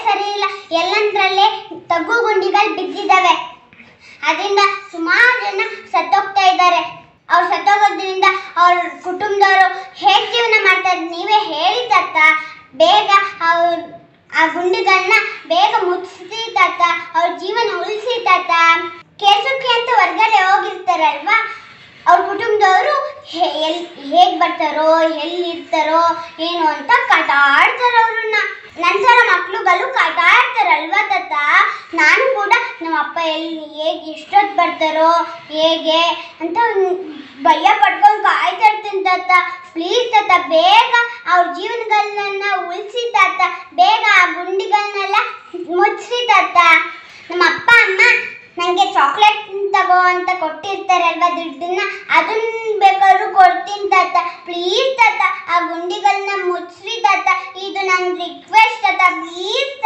ಸರಿ ಇಲ್ಲ ಎಲ್ಲಂದ್ರಲ್ಲೇ ತಗ್ಗು ಗುಂಡಿಗಳು ಬಿದ್ದಿದ್ದಾವೆ ಅದರಿಂದ ಸುಮಾರು ಜನ ಸತ್ತೋಗ್ತಾ ಇದ್ದಾರೆ ಅವ್ರು ಸತ್ತೋಗೋದ್ರಿಂದ ಅವ್ರ ಕುಟುಂಬದವರು ಹೇಗೆ ಜೀವನ ಮಾಡ್ತಾರೆ ನೀವೇ ಹೇಳಿ ತಾತ ಬೇಗ ಅವ್ರ ಆ ಗುಂಡಿಗಳನ್ನ ಬೇಗ ಮುಚ್ಚಿಸಿ ತಾತ ಅವ್ರ ಜೀವನ ಉಳಿಸಿ ತಾತ ಕೆಲಸಕ್ಕೆ ಅಂತ ಹೊರಗಡೆ ಹೋಗಿರ್ತಾರಲ್ವಾ ಅವ್ರ ಕುಟುಂಬದವರು ಎಲ್ ಹೇಗೆ ಬರ್ತಾರೋ ಎಲ್ಲಿರ್ತಾರೋ ಏನು ಅಂತ ಕಾಟಾಡ್ತಾರೆ ಅವ್ರನ್ನ ನಂತರ ಮಕ್ಳುಗಳು ಕಾಟಾಡ್ತಾರಲ್ವಾ ತಾತ ನಾನು ಕೂಡ ನಮ್ಮ ಅಪ್ಪ ಎಲ್ಲಿ ಹೇಗೆ ಎಷ್ಟೊತ್ತು ಬರ್ತಾರೋ ಹೇಗೆ ಅಂತ ಒಂದ್ ಭಯ ಪಡ್ಕೊಂಡು ಕಾಯ್ತಾ ಇರ್ತೀನಿ ತಾತ ಪ್ಲೀಸ್ ತಾತ ಬೇಗ ಅವ್ರ ಜೀವನಗಳನ್ನ ಉಳಿಸಿ ತಾತ ಬೇಗ ಆ ಗುಂಡಿಗಳನ್ನೆಲ್ಲ ಮುಚ್ಚಿಸಿ ತಾತ ನಮ್ಮ ಅಪ್ಪ ಅಮ್ಮ ನನಗೆ ಚಾಕ್ಲೇಟ್ ತಗೋ ಅಂತ ಕೊಟ್ಟಿರ್ತಾರಲ್ವಾ ದುಡ್ಡನ್ನ ಅದನ್ನ ಬೇಕಾದ್ರೂ ಕೊಡ್ತೀನಿ ತಾತ ಪ್ಲೀಸ್ ತಾತ ಆ ಗುಂಡಿಗಳನ್ನ ಮುಚ್ಚ್ರಿ ತಾತ ಇದು ನನ್ನ ರಿಕ್ವೆಸ್ಟ್ ತಾತ ಪ್ಲೀಸ್